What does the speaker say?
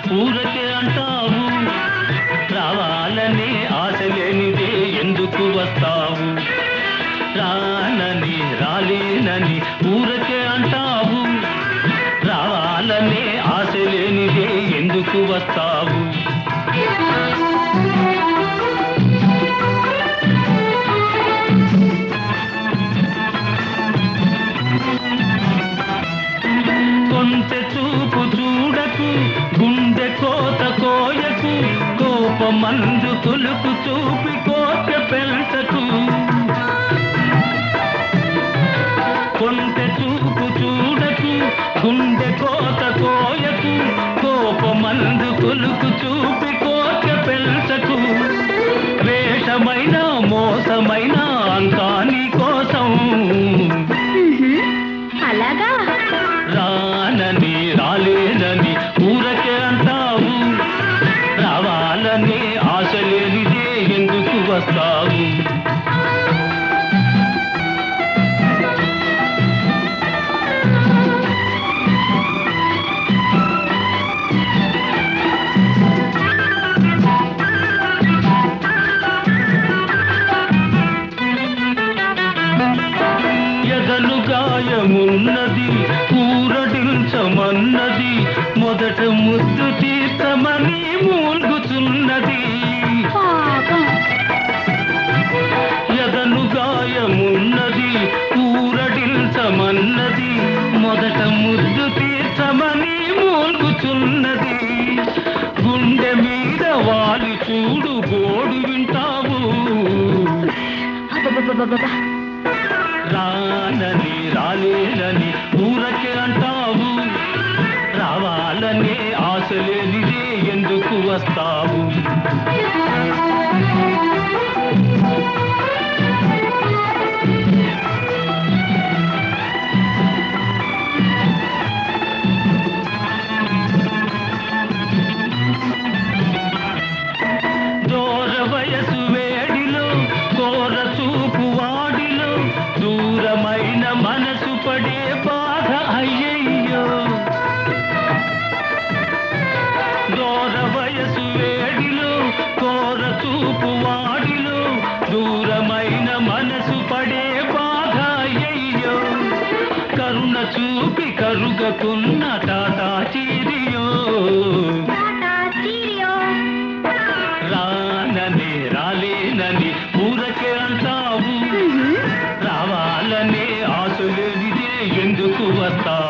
ఊరకే అంటావు రావాలని ఆశ లేనిదే ఎందుకు వస్తావు రానని రాలేనని ఊరకే అంటావు రావాలనే ఆశ లేనిదే ఎందుకు వస్తావు కొంచె చూపు చూడకు గుండె కోత కోయకు కోపమందు కులుకు చూపి కోట పెంచకు కొంచె చూపు చూడకు గుండె కోత కోయకు కోపమందు కులుకు చూపి కోట పెంచకు వేషమైన మోసమైన అంతా నీ కోసం అలాగా రానని రాలేనని ఊరకే అంటావు రావాలని ఆశ లేనిదే ఎందుకు వస్తావు ఎదలు గాయమున్నది ఊరడించమన్నది మొదట ముద్దు తీర్చమని మూల్గుచున్నది పాపం ఎదను గాయమున్నది ఊరడించమన్నది మొదట ముద్దు తీర్చమని మూల్గుచున్నది గుండె మీద వాలి చూడు గోడు వింటావు అబ్బబ్బబ్బబ్బబ్బ. రానని రాలేనని ఊరకే అంటావు రావాలనే ఆశ లేనిదే ఎందుకు వస్తావు దూర వయసు వేడిలో కోర చూపు వాడిలో దూరమైన మనసు పడే బాధ అయ్యయ్యో దూర వయసు వేడిలో కోర చూపు వాడిలో దూరమైన మనసు పడే బాధ అయ్యయ్యో కరుణ చూపి కరుగకున్న టాటా చీరియో టాటా చీరియో. రానని రాలేనని ఊరకే అంటావు రావాలనే ఆశ లేనిదే ఎందుకు వస్తావు